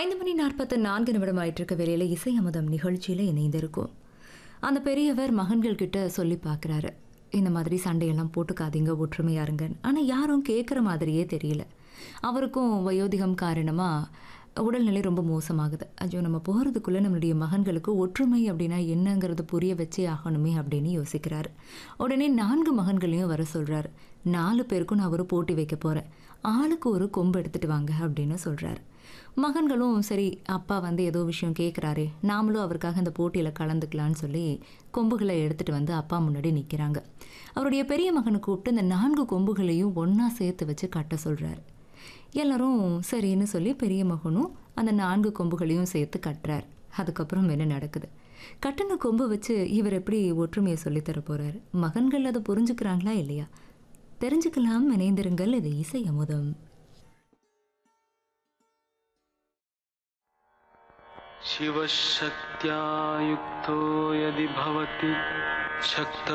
ஐந்து மணி நாற்பத்து நான்கு நிமிடம் ஆயிட்டிருக்க வேலையில் இசை அமுதம் நிகழ்ச்சியில் இணைந்திருக்கும் அந்த பெரியவர் மகன்கள் கிட்ட சொல்லி பார்க்குறாரு இந்த மாதிரி சண்டையெல்லாம் போட்டுக்காதீங்க ஒற்றுமையா இருங்கன்னு ஆனால் யாரும் கேட்குற மாதிரியே தெரியல அவருக்கும் வயோதிகம் காரணமாக உடல்நிலை ரொம்ப மோசமாகுது ஐயோ நம்ம போகிறதுக்குள்ளே நம்மளுடைய மகன்களுக்கு ஒற்றுமை அப்படின்னா என்னங்கிறது புரிய வச்சே ஆகணுமே அப்படின்னு யோசிக்கிறாரு உடனே நான்கு மகன்களையும் வர சொல்கிறாரு நாலு பேருக்கும் நான் ஒரு போட்டி வைக்க போகிறேன் ஆளுக்கு ஒரு கொம்பு எடுத்துட்டு வாங்க அப்படின்னு சொல்கிறாரு மகன்களும் சரி அப்பா வந்து ஏதோ விஷயம் கேட்குறாரே நாமளும் அவருக்காக இந்த போட்டியில் கலந்துக்கலான்னு சொல்லி கொம்புகளை எடுத்துகிட்டு வந்து அப்பா முன்னாடி நிற்கிறாங்க அவருடைய பெரிய மகனை கூப்பிட்டு இந்த நான்கு கொம்புகளையும் ஒன்றா சேர்த்து வச்சு கட்ட சொல்கிறாரு எல்லாரும் சரின்னு சொல்லி பெரிய மகனும் அந்த நான்கு கொம்புகளையும் சேர்த்து கட்டுறார் அதுக்கப்புறம் என்ன நடக்குது கட்டின கொம்பு வச்சு இவர் எப்படி ஒற்றுமையை சொல்லித்தர போறாரு மகன்கள் அதை புரிஞ்சுக்கிறாங்களா இல்லையா தெரிஞ்சுக்கலாம் இணைந்திருங்கள் இது இசை அமுதம் शिवशक्त्या युक्तो यदि भवति शक्त